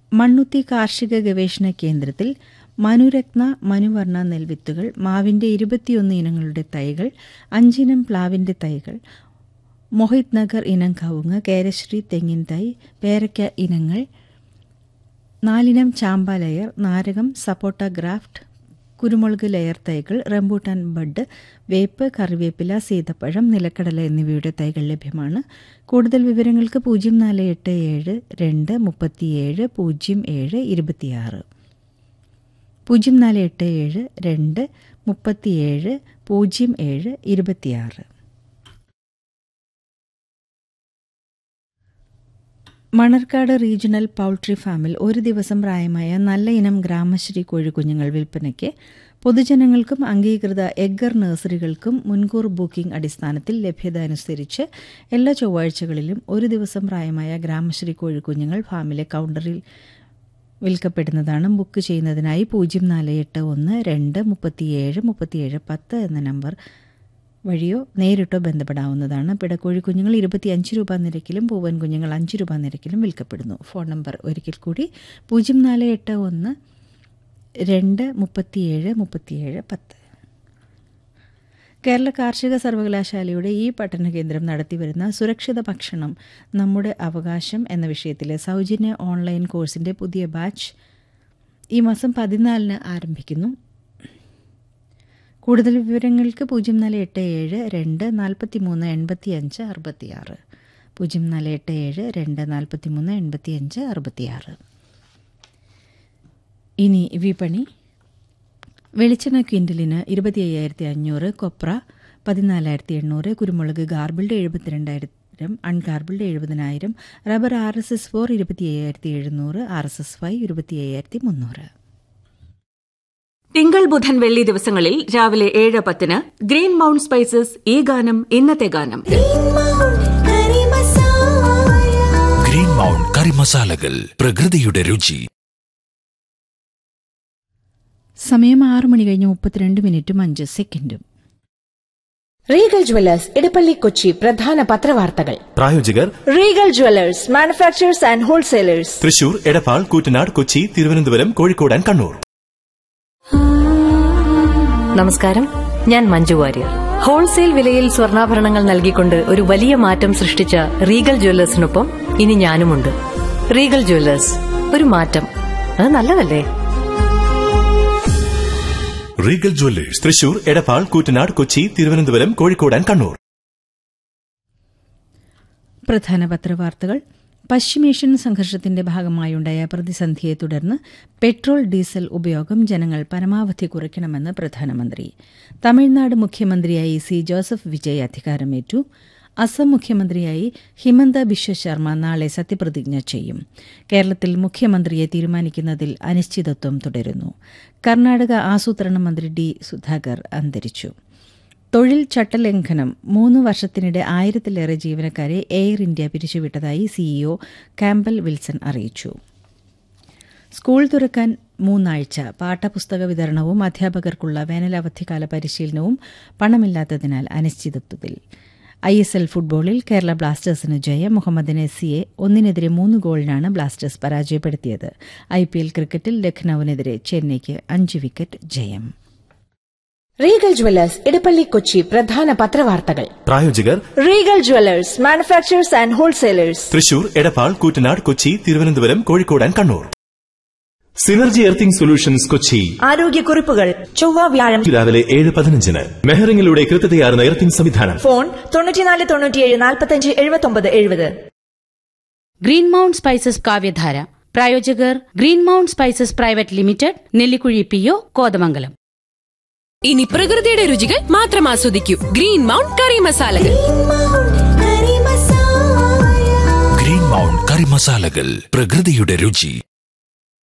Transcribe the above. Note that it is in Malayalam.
മണ്ണുത്തി കാർഷിക ഗവേഷണ കേന്ദ്രത്തിൽ മനുരത്ന മനുവർണ്ണ നെൽവിത്തുകൾ മാവിന്റെ ഇരുപത്തിയൊന്ന് ഇനങ്ങളുടെ തൈകൾ അഞ്ചിനം പ്ലാവിന്റെ തൈകൾ മൊഹിത് നഗർ ഇനം കവുങ്ങ് കേരശ്രീ തെങ്ങിൻ തൈ പേരയ്ക്ക ഇനങ്ങൾ നാലിനം ചാമ്പ ലെയർ നാരകം സപ്പോട്ട ഗ്രാഫ്റ്റ് കുരുമുളക് ലെയർ തൈകൾ റംബൂട്ടാൻ ബഡ് വേപ്പ് കറിവേപ്പില സീതപ്പഴം നിലക്കടല എന്നിവയുടെ തൈകൾ ലഭ്യമാണ് കൂടുതൽ വിവരങ്ങൾക്ക് പൂജ്യം നാല് എട്ട് ഏഴ് രണ്ട് മുപ്പത്തിയേഴ് പൂജ്യം ഏഴ് ഇരുപത്തിയാറ് പൂജ്യം നാല് എട്ട് ഏഴ് രണ്ട് മുപ്പത്തിയേഴ് പൂജ്യം ഏഴ് ഇരുപത്തിയാറ് മണർക്കാട് റീജിയണൽ പൗൾട്രി ഫാമിൽ ഒരു ദിവസം പ്രായമായ നല്ല ഇനം ഗ്രാമശ്രീ കോഴിക്കുഞ്ഞുങ്ങൾ വിൽപ്പനയ്ക്ക് പൊതുജനങ്ങൾക്കും അംഗീകൃത എഗ്ഗർ നഴ്സറികൾക്കും മുൻകൂർ ബുക്കിംഗ് അടിസ്ഥാനത്തിൽ ലഭ്യത അനുസരിച്ച് എല്ലാ ചൊവ്വാഴ്ചകളിലും ഒരു ദിവസം പ്രായമായ ഗ്രാമശ്രീ കോഴിക്കുഞ്ഞുങ്ങൾ ഫാമിലെ കൗണ്ടറിൽ വിൽക്കപ്പെടുന്നതാണ് ബുക്ക് ചെയ്യുന്നതിനായി പൂജ്യം നാല് എട്ട് ഒന്ന് രണ്ട് മുപ്പത്തിയേഴ് മുപ്പത്തിയേഴ് പത്ത് എന്ന നമ്പർ വഴിയോ നേരിട്ടോ ബന്ധപ്പെടാവുന്നതാണ് പിടക്കോഴി കുഞ്ഞുങ്ങൾ ഇരുപത്തിയഞ്ച് രൂപ നിരക്കിലും പൂവൻ കുഞ്ഞുങ്ങൾ അഞ്ച് രൂപ നിരക്കിലും വിൽക്കപ്പെടുന്നു ഫോൺ നമ്പർ ഒരിക്കൽ കൂടി പൂജ്യം നാല് എട്ട് ഒന്ന് രണ്ട് മുപ്പത്തിയേഴ് മുപ്പത്തിയേഴ് പത്ത് കേരള കാർഷിക സർവകലാശാലയുടെ ഈ പഠന കേന്ദ്രം നടത്തിവരുന്ന സുരക്ഷിത ഭക്ഷണം നമ്മുടെ അവകാശം എന്ന വിഷയത്തിലെ സൗജന്യ ഓൺലൈൻ കോഴ്സിന്റെ പുതിയ ബാച്ച് ഈ മാസം പതിനാലിന് ആരംഭിക്കുന്നു കൂടുതൽ വിവരങ്ങൾക്ക് പൂജ്യം നാല് എട്ട് ഏഴ് രണ്ട് നാൽപ്പത്തി മൂന്ന് എൺപത്തി അഞ്ച് അറുപത്തിയാറ് പൂജ്യം നാല് എട്ട് ഏഴ് രണ്ട് നാൽപ്പത്തി മൂന്ന് എൺപത്തി അഞ്ച് അറുപത്തിയാറ് ഇനി വിപണി വെളിച്ചെണ്ണ ക്വിൻ്റലിന് ഇരുപത്തി അയ്യായിരത്തി അഞ്ഞൂറ് കൊപ്ര പതിനാലായിരത്തി എണ്ണൂറ് കുരുമുളക് ഗാർബിൾഡ് എഴുപത്തിരണ്ടായിരം അൺഗാർബിൾഡ് എഴുപതിനായിരം rubber R S S four ഇരുപത്തി അയ്യായിരത്തി എഴുന്നൂറ് ആർ എസ് എസ് ഫൈവ് ഇരുപത്തി അയ്യായിരത്തി മുന്നൂറ് തിങ്കൾ ബുധൻ വെള്ളി ദിവസങ്ങളിൽ രാവിലെ ഏഴ് പത്തിന് ഗ്രീൻ മൗണ്ട് സ്പൈസസ് ഈ ഗാനം ഇന്നത്തെ ഗാനം ഗ്രീൻ മൗണ്ട് കറി മസാലകൾ പ്രകൃതിയുടെ രുചി സമയം ആറ് മണി കഴിഞ്ഞ് മുപ്പത്തിരണ്ട് മിനിറ്റും അഞ്ച് സെക്കൻഡും റീഗൽ ജ്വല്ലേഴ്സ് ഇടപ്പള്ളി കൊച്ചി പ്രധാന പത്രവാർത്തകൾ പ്രായോജകർ Regal jewellers manufacturers and wholesalers Thrissur Edappal Koottanad Kochi Thiruvananthapuram Kozhikode and Kannur നമസ്കാരം ഞാൻ മഞ്ജു വാര്യർ ഹോൾസെയിൽ വിലയിൽ സ്വർണ്ണാഭരണങ്ങൾ നൽകിക്കൊണ്ട് ഒരു വലിയ മാറ്റം സൃഷ്ടിച്ച റീഗൽ ജ്വല്ലേഴ്സിനൊപ്പം ഇനി ഞാനുമുണ്ട് റീഗൽ ജ്വല്ലേഴ്സ് ഒരു മാറ്റം അത് നല്ലതല്ലേ Regal jewellers Thrissur Edappal Koottanad Kochi Thiruvananthapuram Kozhikode and Kannur പ്രധാന പത്രവാർത്തകൾ പശ്ചിമേഷ്യൻ സംഘർഷത്തിന്റെ ഭാഗമായുണ്ടായ പ്രതിസന്ധിയെ തുടർന്ന് പെട്രോൾ ഡീസൽ ഉപയോഗം ജനങ്ങൾ പരമാവധി കുറയ്ക്കണമെന്ന് പ്രധാനമന്ത്രി തമിഴ്നാട് മുഖ്യമന്ത്രിയായി സി ജോസഫ് വിജയ് അധികാരമേറ്റു അസം മുഖ്യമന്ത്രിയായി ഹിമന്ത ബിശ്വ ശർമ്മ നാളെ സത്യപ്രതിജ്ഞ ചെയ്യും കേരളത്തിൽ മുഖ്യമന്ത്രിയെ തീരുമാനിക്കുന്നതിൽ അനിശ്ചിതത്വം തുടരുന്നു കർണാടക ആസൂത്രണ മന്ത്രി ഡി സുധാകർ അന്തരിച്ചു തൊഴിൽ ചട്ടലംഘനം മൂന്ന് വർഷത്തിനിടെ ആയിരത്തിലേറെ ജീവനക്കാരെ എയർ ഇന്ത്യ പിരിച്ചുവിട്ടതായി സിഇഒ കാമ്പൽ വിൽസൺ അറിയിച്ചു സ്കൂൾ തുറക്കാൻ മൂന്നാഴ്ച പാഠപുസ്തക വിതരണവും അധ്യാപകർക്കുള്ള വേനലവധിക്കാല പരിശീലനവും പണമില്ലാത്തതിനാൽ അനിശ്ചിതത്വത്തിൽ ഐ എസ് എൽ ഫുട്ബോളിൽ കേരള ബ്ലാസ്റ്റേഴ്സിന് ജയം മുഹമ്മദ് നസിയെ ഒന്നിനെതിരെ മൂന്ന് ഗോളിനാണ് ബ്ലാസ്റ്റേഴ്സ് പരാജയപ്പെടുത്തിയത് ഐ പി എൽ ക്രിക്കറ്റിൽ ലഖ്നൌവിനെതിരെ ചെന്നൈയ്ക്ക് അഞ്ച് വിക്കറ്റ് ജയം റീഗൽ ജ്വല്ലേഴ്സ് ഇടപ്പള്ളി കൊച്ചി പ്രധാന പത്രവാർത്തകൾ പ്രായോജകർ Regal jewellers manufacturers and wholesalers Thrissur Edappal Koottanad Kochi Thiruvananthapuram Kozhikode and Kannur synergy earthing solutions Kochi ആരോഗ്യക്കുറിപ്പുകൾ ചൊവ്വ വ്യാഴം രാവിലെ ഏഴ് പതിനഞ്ചിന് മെഹറിംഗിലൂടെ കൃത്യതയാർന്ന എർത്തിംഗ് സംവിധാനം ഫോൺ തൊണ്ണൂറ്റിനാല് തൊണ്ണൂറ്റിയേഴ് നാൽപ്പത്തഞ്ച് എഴുപത്തൊമ്പത് എഴുപത് ഗ്രീൻ മൗണ്ട് സ്പൈസസ് കാവ്യധാര പ്രായോജകർ green mount spices private limited Nellikuzhi P O Kothamangalam ഇനി പ്രകൃതിയുടെ രുചികൾ മാത്രം ആസ്വദിക്കൂ ഗ്രീൻ മൗണ്ട് കറി മസാലകൾ ഗ്രീൻ മൗണ്ട് കറി മസാലകൾ പ്രകൃതിയുടെ രുചി